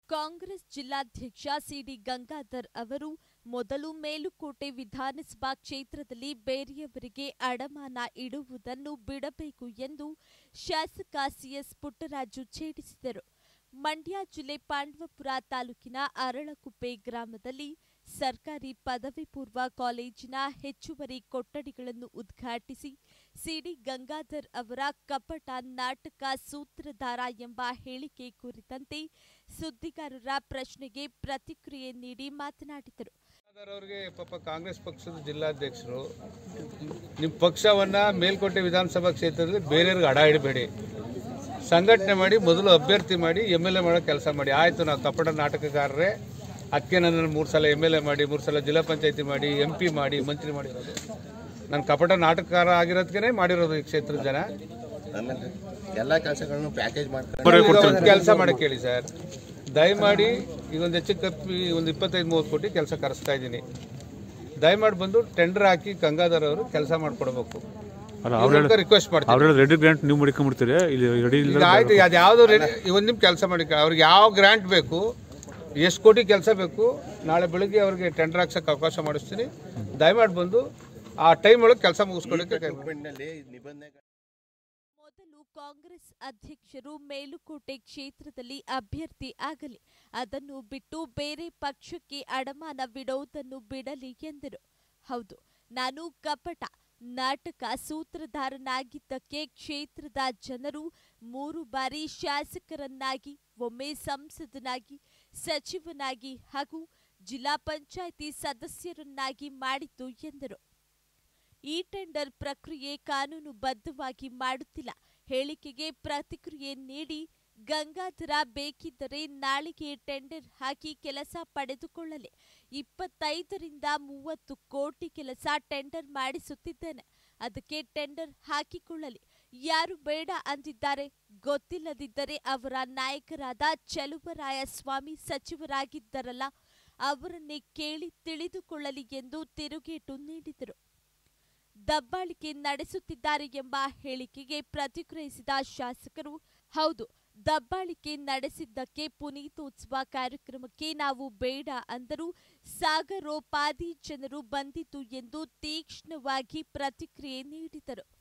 ಕಾಂಗ್ರೆಸ್ ಜಿಲ್ಲಾಧ್ಯಕ್ಷ ಸಿಡಿ ಗಂಗಾಧರ್ ಅವರು ಮೊದಲು ಮೇಲುಕೋಟೆ ವಿಧಾನಸಭಾ ಕ್ಷೇತ್ರದಲ್ಲಿ ಬೇರೆಯವರಿಗೆ ಅಡಮಾನ ಇಡುವುದನ್ನು ಬಿಡಬೇಕು ಎಂದು ಶಾಸಕ ಸಿಎಸ್ ಪುಟ್ಟರಾಜು ಛೇಡಿಸಿದರು ಮಂಡ್ಯ ಜಿಲ್ಲೆ ಪಾಂಡವಪುರ ತಾಲೂಕಿನ ಅರಳಕುಪ್ಪೆ ಗ್ರಾಮದಲ್ಲಿ ಸರ್ಕಾರಿ ಪದವಿ ಪೂರ್ವ ಕಾಲೇಜಿನ ಹೆಚ್ಚುವರಿ ಕೊಠಡಿಗಳನ್ನು ಉದ್ಘಾಟಿಸಿ ಸಿಡಿ ಗಂಗಾಧರ್ ಅವರ ಕಪಟ ನಾಟಕ ಸೂತ್ರಧಾರ ಎಂಬ ಹೇಳಿಕೆ ಕುರಿತಂತೆ ಸುದ್ದಿಗಾರರ ಪ್ರಶ್ನೆಗೆ ಪ್ರತಿಕ್ರಿಯೆ ನೀಡಿ ಮಾತನಾಡಿದರು ಅವರಿಗೆ ಪಾಪ ಕಾಂಗ್ರೆಸ್ ಪಕ್ಷದ ಜಿಲ್ಲಾಧ್ಯಕ್ಷರು ನಿಮ್ಮ ಪಕ್ಷವನ್ನ ಮೇಲ್ಕೋಟೆ ವಿಧಾನಸಭಾ ಕ್ಷೇತ್ರದಲ್ಲಿ ಬೇರೆಯವ್ರಿಗೆ ಅಡ ಇಡಬೇಡಿ ಸಂಘಟನೆ ಮಾಡಿ ಮೊದಲು ಅಭ್ಯರ್ಥಿ ಮಾಡಿ ಎಮ್ ಎಲ್ ಎ ಮಾಡೋ ಕೆಲಸ ಮಾಡಿ ಆಯಿತು ನಾವು ಕಪಟ ನಾಟಕಗಾರರೇ ಅದಕ್ಕೆ ನನ್ನನ್ನು ಮೂರು ಸಲ ಎಮ್ ಎಲ್ ಎ ಮಾಡಿ ಮೂರು ಸಲ ಜಿಲ್ಲಾ ಪಂಚಾಯತಿ ಮಾಡಿ ಎಂ ಪಿ ಮಾಡಿ ಮಂತ್ರಿ ಮಾಡಿರೋದು ನಾನು ಕಪಟ ನಾಟಕಕಾರ ಆಗಿರೋದಕ್ಕೆ ಮಾಡಿರೋದು ಈ ಕ್ಷೇತ್ರದ ಜನ ಆಮೇಲೆ ಎಲ್ಲ ಕೆಲಸಗಳನ್ನು ಪ್ಯಾಕೇಜ್ ಮಾಡ್ಕೊಂಡು ಕೆಲಸ ಮಾಡಕ್ಕೆ ಹೇಳಿ ಸರ್ ದಯಮಾಡಿ ಈಗ ಒಂದು ಹೆಚ್ಚು ಕಪ್ಪಿ ಒಂದು ಇಪ್ಪತ್ತೈದು ಮೂವತ್ತು ಕೋಟಿ ಕೆಲಸ ಕರೆಸ್ತಾ ಇದ್ದೀನಿ ದಯಮಾಡಿ ಬಂದು ಟೆಂಡರ್ ಹಾಕಿ ಗಂಗಾಧರ್ ಅವರು ಕೆಲಸ ಮಾಡ್ಕೊಡ್ಬೇಕು ಅಲ್ಲ ಅವ್ರು ರಿಕ್ವೆಸ್ಟ್ ಮಾಡ್ತೀನಿ ಅವ್ರ ರೆಡಿ ಗ್ರಾಂಟ್ ನೀವು ಮಾಡ್ಕೊಂಡ್ಬಿಡ್ತೀರಿ ಇಲ್ಲಿ ರೆಡಿ ಇಲ್ಲ ಈಗ ಆಯ್ತು ಅದು ಯಾವ್ದು ರೆಡಿ ಒಂದು ನಿಮ್ ಕೆಲಸ ಮಾಡಿ ಅವ್ರಿಗೆ ಯಾವ ಗ್ರಾಂಟ್ ಬೇಕು ಎಷ್ಟು ಕೋಟಿ ಕೆಲಸ ಬೇಕು ನಾಳೆ ಬೆಳಿಗ್ಗೆ ಅವ್ರಿಗೆ ಟೆಂಡರ್ ಹಾಕ್ಸಕ್ಕೆ ಅವಕಾಶ ಮಾಡಿಸ್ತೀನಿ ದಯಮಾಡಿ ಬಂದು ಆ ಟೈಮ್ ಒಳಗೆ ಕೆಲಸ ಮುಗಿಸ್ಕೊಳಕ್ಕೆ ಕೈ- movement-ನಲ್ಲಿ ನಿಬಂಧನೆ ಮೊದಲು ಕಾಂಗ್ರೆಸ್ ಅಧ್ಯಕ್ಷರು ಮೇಲುಕೋಟೆ ಕ್ಷೇತ್ರದಲ್ಲಿ ಅಭ್ಯರ್ಥಿ ಆಗಲಿ ಅದನ್ನು ಬಿಟ್ಟು ಬೇರೆ ಪಕ್ಷಕ್ಕೆ ಅಡಮಾನವಿಡುವುದನ್ನು ಬಿಡಲಿ ಎಂದರು ಹೌದು ನಾನು ಕಪಟ ನಾಟಕ ಸೂತ್ರಧಾರನಾಗಿದ್ದಕ್ಕೆ ಕ್ಷೇತ್ರದ ಜನರು ಮೂರು ಬಾರಿ ಶಾಸಕರನ್ನಾಗಿ ಒಮ್ಮೆ ಸಂಸದನಾಗಿ ಸಚಿವನಾಗಿ ಹಾಗೂ ಜಿಲ್ಲಾ ಪಂಚಾಯಿತಿ ಸದಸ್ಯರನ್ನಾಗಿ ಮಾಡಿದ್ದು ಎಂದರು ಈ ಟೆಂಡರ್ ಪ್ರಕ್ರಿಯೆ ಕಾನೂನುಬದ್ಧವಾಗಿ ಮಾಡುತ್ತಿಲ್ಲ ಹೇಳಿಕೆಗೆ ಪ್ರತಿಕ್ರಿಯೆ ನೀಡಿ ಗಂಗಾಧರ ಬೇಕಿದ್ದರೆ ನಾಳೆಗೆ ಟೆಂಡರ್ ಹಾಕಿ ಕೆಲಸ ಪಡೆದುಕೊಳ್ಳಲಿ ಇಪ್ಪತ್ತೈದರಿಂದ ಮೂವತ್ತು ಕೋಟಿ ಕೆಲಸ ಟೆಂಡರ್ ಮಾಡಿಸುತ್ತಿದ್ದೇನೆ ಅದಕ್ಕೆ ಟೆಂಡರ್ ಹಾಕಿಕೊಳ್ಳಲಿ ಯಾರು ಬೇಡ ಅಂದಿದ್ದಾರೆ ಗೊತ್ತಿಲ್ಲದಿದ್ದರೆ ಅವರ ನಾಯಕರಾದ ಚಲುವರಾಯ ಸ್ವಾಮಿ ಸಚಿವರಾಗಿದ್ದರಲ್ಲ ಅವರನ್ನೇ ಕೇಳಿ ತಿಳಿದುಕೊಳ್ಳಲಿ ಎಂದು ತಿರುಗೇಟು ನೀಡಿದರು ದಬ್ಬಾಳಿಕೆ ನಡೆಸುತ್ತಿದ್ದಾರೆ ಎಂಬ ಹೇಳಿಕೆಗೆ ಪ್ರತಿಕ್ರಿಯಿಸಿದ ಶಾಸಕರು ಹೌದು ದಬ್ಬಾಳಿಕೆ ನಡೆಸಿದ್ದಕ್ಕೆ ಪುನೀತೋತ್ಸವ ಕಾರ್ಯಕ್ರಮಕ್ಕೆ ನಾವು ಬೇಡ ಅಂದರೂ ಸಾಗರೋಪಾದಿ ಜನರು ಬಂದಿತು ಎಂದು ತೀಕ್ಷ್ಣವಾಗಿ ಪ್ರತಿಕ್ರಿಯೆ ನೀಡಿದರು